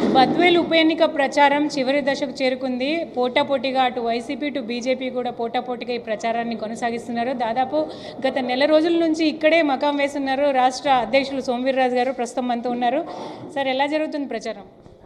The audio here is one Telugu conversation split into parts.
బద్వేల్ ఉప ఎన్నిక ప్రచారం చివరి దశకు చేరుకుంది పోటాపోటీగా అటు వైసీపీ ఇటు బీజేపీ కూడా పోటాపోటీగా ఈ ప్రచారాన్ని కొనసాగిస్తున్నారు దాదాపు గత నెల రోజుల నుంచి ఇక్కడే మకాం వేస్తున్నారు రాష్ట్ర అధ్యక్షులు సోమవీర్రాజు గారు ప్రస్తుతం మనతో ఉన్నారు సార్ ఎలా జరుగుతుంది ప్రచారం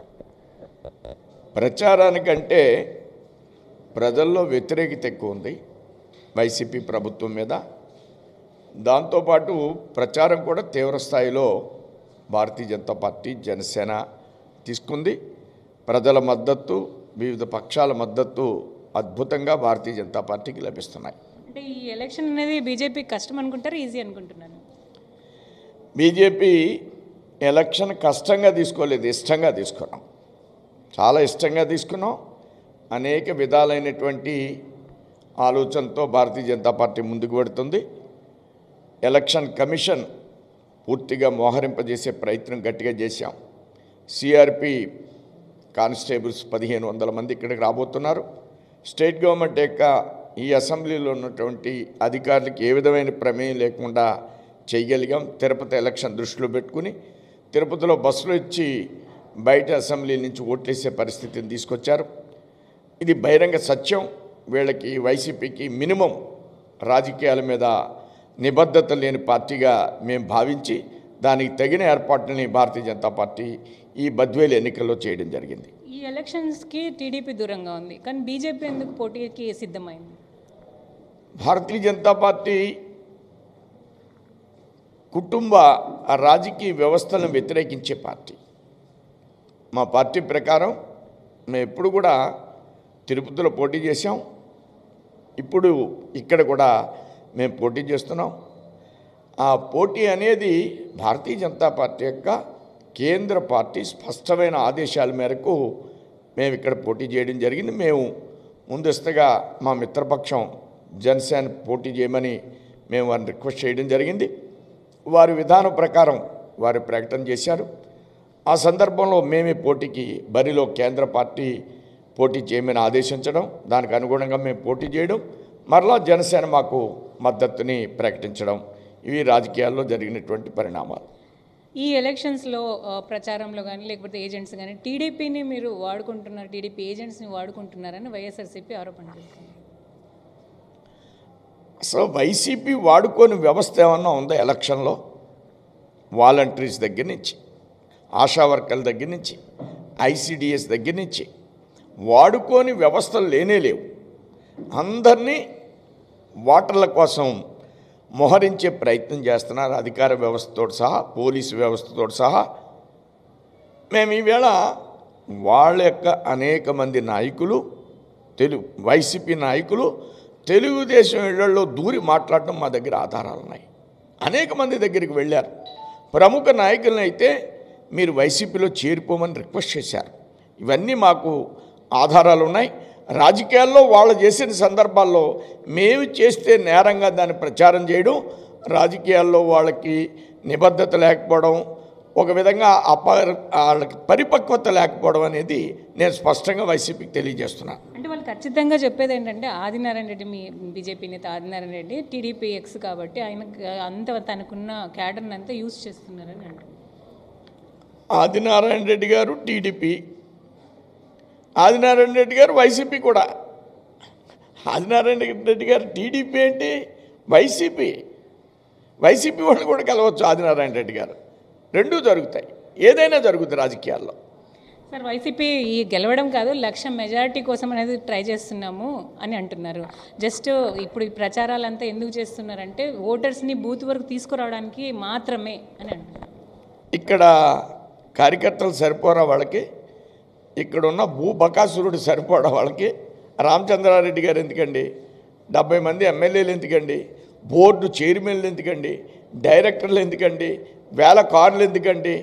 ప్రచారానికంటే ప్రజల్లో వ్యతిరేకత ఎక్కువ ఉంది వైసీపీ ప్రభుత్వం మీద దాంతోపాటు ప్రచారం కూడా తీవ్ర స్థాయిలో భారతీయ జనతా పార్టీ జనసేన తీసుకుంది ప్రజల మద్దతు వివిధ పక్షాల మద్దతు అద్భుతంగా భారతీయ జనతా పార్టీకి లభిస్తున్నాయి అంటే ఈ ఎలక్షన్ అనేది బీజేపీ కష్టం అనుకుంటారు ఈజీ అనుకుంటున్నాను బీజేపీ ఎలక్షన్ కష్టంగా తీసుకోలేదు ఇష్టంగా తీసుకున్నాం చాలా ఇష్టంగా తీసుకున్నాం అనేక విధాలైనటువంటి ఆలోచనతో భారతీయ జనతా పార్టీ ముందుకు పెడుతుంది ఎలక్షన్ కమిషన్ పూర్తిగా మోహరింపజేసే ప్రయత్నం గట్టిగా చేశాం సిఆర్పి కానిస్టేబుల్స్ పదిహేను వందల మంది ఇక్కడికి రాబోతున్నారు స్టేట్ గవర్నమెంట్ యొక్క ఈ అసెంబ్లీలో ఉన్నటువంటి అధికారులకు ఏ విధమైన ప్రమేయం లేకుండా చేయగలిగాం తిరుపతి ఎలక్షన్ దృష్టిలో పెట్టుకుని తిరుపతిలో బస్సులు ఇచ్చి బయట అసెంబ్లీ నుంచి ఓట్లేసే పరిస్థితిని తీసుకొచ్చారు ఇది బహిరంగ సత్యం వీళ్ళకి వైసీపీకి మినిమం రాజకీయాల మీద నిబద్ధత లేని పార్టీగా మేము భావించి దానికి తగిన ఏర్పాట్లని భారతీయ జనతా పార్టీ ఈ బద్వేలు ఎన్నికల్లో చేయడం జరిగింది ఈ ఎలక్షన్స్కి టీడీపీ దూరంగా ఉంది కానీ బీజేపీ ఎందుకు పోటీకి సిద్ధమైంది భారతీయ జనతా పార్టీ కుటుంబ రాజకీయ వ్యవస్థలను వ్యతిరేకించే పార్టీ మా పార్టీ ప్రకారం మేము ఎప్పుడు కూడా తిరుపతిలో పోటీ చేశాం ఇప్పుడు ఇక్కడ కూడా మేము పోటీ చేస్తున్నాం ఆ పోటీ అనేది భారతీయ జనతా పార్టీ యొక్క కేంద్ర పార్టీ స్పష్టమైన ఆదేశాల మేరకు మేము ఇక్కడ పోటీ చేయడం జరిగింది మేము ముందస్తుగా మా మిత్రపక్షం జనసేన పోటీ చేయమని మేము వారిని రిక్వెస్ట్ చేయడం జరిగింది వారి విధానం ప్రకారం వారు ప్రకటన చేశారు ఆ సందర్భంలో మేమే పోటీకి బరిలో కేంద్ర పార్టీ పోటీ చేయమని ఆదేశించడం దానికి అనుగుణంగా మేము పోటీ చేయడం మరలా జనసేన మాకు మద్దతుని ప్రకటించడం ఇవి రాజకీయాల్లో జరిగినటువంటి పరిణామాలు ఈ ఎలక్షన్స్లో ఆ, ప్రచారంలో కానీ లేకపోతే ఏజెంట్స్ కానీ టీడీపీని మీరు వాడుకుంటున్నారు టీడీపీ ఏజెంట్స్ని వాడుకుంటున్నారని వైఎస్ఆర్సీపీ ఆరోపణ చేస్తుంది అసలు వైసీపీ వాడుకోని వ్యవస్థ ఏమన్నా ఉందా ఎలక్షన్లో వాలంటీర్స్ దగ్గర నుంచి ఆశా వర్కర్ల దగ్గర నుంచి ఐసిడిఎస్ దగ్గర నుంచి వాడుకోని వ్యవస్థలు లేనే లేవు అందరినీ ఓటర్ల కోసం మోహరించే ప్రయత్నం చేస్తున్నారు అధికార వ్యవస్థతో సహా పోలీసు వ్యవస్థతో సహా మేము ఈవేళ వాళ్ళ యొక్క అనేక మంది నాయకులు తెలుగు వైసీపీ నాయకులు తెలుగుదేశం ఇళ్లలో దూరి మాట్లాడటం మా దగ్గర ఆధారాలు ఉన్నాయి అనేక మంది దగ్గరికి వెళ్ళారు ప్రముఖ నాయకులను అయితే మీరు వైసీపీలో చేరిపోమని రిక్వెస్ట్ చేశారు ఇవన్నీ మాకు ఆధారాలు ఉన్నాయి రాజకీయాల్లో వాళ్ళు చేసిన సందర్భాల్లో మేము చేస్తే నేరంగా దాన్ని ప్రచారం చేయడం రాజకీయాల్లో వాళ్ళకి నిబద్ధత లేకపోవడం ఒక విధంగా అప వాళ్ళకి పరిపక్వత లేకపోవడం అనేది నేను స్పష్టంగా వైసీపీకి తెలియజేస్తున్నాను అంటే వాళ్ళు ఖచ్చితంగా చెప్పేది ఏంటంటే ఆదినారాయణ రెడ్డి మీ బీజేపీ నేత ఆదినారాయణ రెడ్డి టీడీపీ ఎక్స్ కాబట్టి ఆయన అంత తనకున్న క్యాడర్ని అంతా యూజ్ చేస్తున్నారని అంటున్నారు ఆదినారాయణ రెడ్డి గారు టీడీపీ ఆదినారాయణ రెడ్డి గారు వైసీపీ కూడా ఆదినారాయణ రెడ్డి గారు టీడీపీ ఏంటి వైసీపీ వైసీపీ వాళ్ళు కూడా కలవచ్చు ఆదినారాయణ రెడ్డి గారు రెండూ జరుగుతాయి ఏదైనా జరుగుతుంది రాజకీయాల్లో సార్ వైసీపీ ఈ గెలవడం కాదు లక్ష మెజారిటీ కోసం అనేది ట్రై చేస్తున్నాము అని అంటున్నారు జస్ట్ ఇప్పుడు ఈ ప్రచారాలంతా ఎందుకు చేస్తున్నారంటే ఓటర్స్ని బూత్ వరకు తీసుకురావడానికి మాత్రమే అని అంటున్నారు ఇక్కడ కార్యకర్తలు సరిపోరా వాళ్ళకి ఇక్కడ ఉన్న భూ బకాసురుడు సరిపోడా వాళ్ళకి రామచంద్రారెడ్డి గారు ఎందుకండి డెబ్బై మంది ఎమ్మెల్యేలు ఎందుకండి బోర్డు చైర్మన్లు ఎందుకండి డైరెక్టర్లు ఎందుకండి వేల కార్లు ఎందుకండి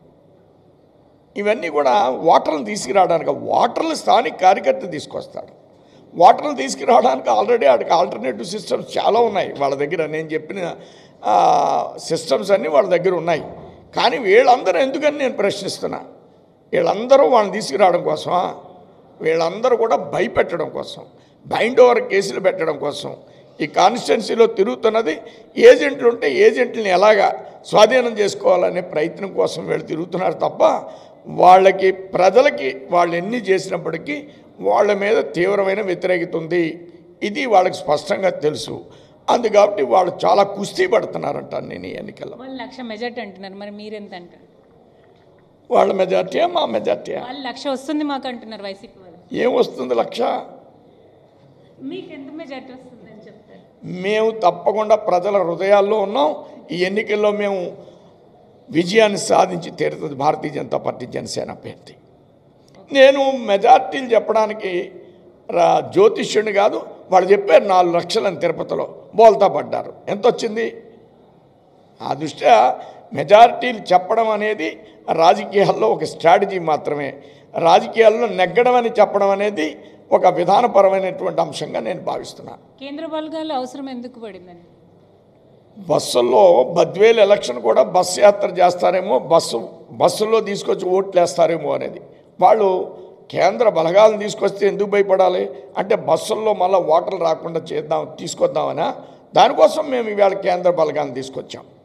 ఇవన్నీ కూడా ఓటర్లు తీసుకురావడానికి ఓటర్లు స్థానిక కార్యకర్త తీసుకొస్తాడు ఓటర్లు తీసుకురావడానికి ఆల్రెడీ ఆడికి ఆల్టర్నేటివ్ సిస్టమ్స్ చాలా ఉన్నాయి వాళ్ళ దగ్గర నేను చెప్పిన సిస్టమ్స్ అన్నీ వాళ్ళ దగ్గర ఉన్నాయి కానీ వీళ్ళందరూ ఎందుకని నేను ప్రశ్నిస్తున్నా వీళ్ళందరూ వాళ్ళని తీసుకురావడం కోసమా వీళ్ళందరూ కూడా భయపెట్టడం కోసం బైండ్ ఓవర్ కేసులు పెట్టడం కోసం ఈ కాన్స్టిట్యున్సీలో తిరుగుతున్నది ఏజెంట్లు ఉంటే ఏజెంట్లని ఎలాగా స్వాధీనం చేసుకోవాలనే ప్రయత్నం కోసం వీళ్ళు తిరుగుతున్నారు తప్ప వాళ్ళకి ప్రజలకి వాళ్ళు ఎన్ని చేసినప్పటికీ వాళ్ళ మీద తీవ్రమైన వ్యతిరేకత ఉంది ఇది వాళ్ళకి స్పష్టంగా తెలుసు అందు కాబట్టి వాళ్ళు చాలా కుస్తీ పడుతున్నారంట నేను ఈ ఎన్నికల్లో వాళ్ళు లక్ష మెజార్టీ అంటున్నారు మరి మీరెంత అంటారు వాళ్ళ మెజార్టీయా మా మెజార్టీయా వాళ్ళు లక్ష వస్తుంది మాకు అంటున్నారు వైసీపీ వాళ్ళు ఏం వస్తుంది లక్ష మీకు ఎంత మెజార్టీ వస్తుంది అని చెప్తారు మేము తప్పకుండా ప్రజల హృదయాల్లో ఉన్నాం ఈ ఎన్నికల్లో మేము విజయాన్ని సాధించి తీరుతుంది భారతీయ జనతా పార్టీ జనసేన అభ్యర్థి నేను మెజార్టీలు చెప్పడానికి రా జ్యోతిష్యుడిని కాదు వాళ్ళు చెప్పారు నాలుగు లక్షలని తిరుపతిలో బోల్తా పడ్డారు ఎంత వచ్చింది ఆ దృష్ట్యా మెజారిటీలు చెప్పడం అనేది రాజకీయాల్లో ఒక స్ట్రాటజీ మాత్రమే రాజకీయాల్లో నెగ్గడం అని చెప్పడం అనేది ఒక విధానపరమైనటువంటి అంశంగా నేను భావిస్తున్నాను కేంద్ర బలగాలు అవసరం ఎందుకు పడిందని బస్సుల్లో బద్వేలు ఎలక్షన్ కూడా బస్సు యాత్ర చేస్తారేమో బస్సు బస్సుల్లో తీసుకొచ్చి ఓట్లు వేస్తారేమో అనేది వాళ్ళు కేంద్ర బలగాలను తీసుకొస్తే ఎందుకు భయపడాలి అంటే బస్సుల్లో మళ్ళీ ఓటర్లు రాకుండా చేద్దాం తీసుకొద్దామనా దానికోసం మేము ఇవాళ కేంద్ర బలగాలను తీసుకొచ్చాం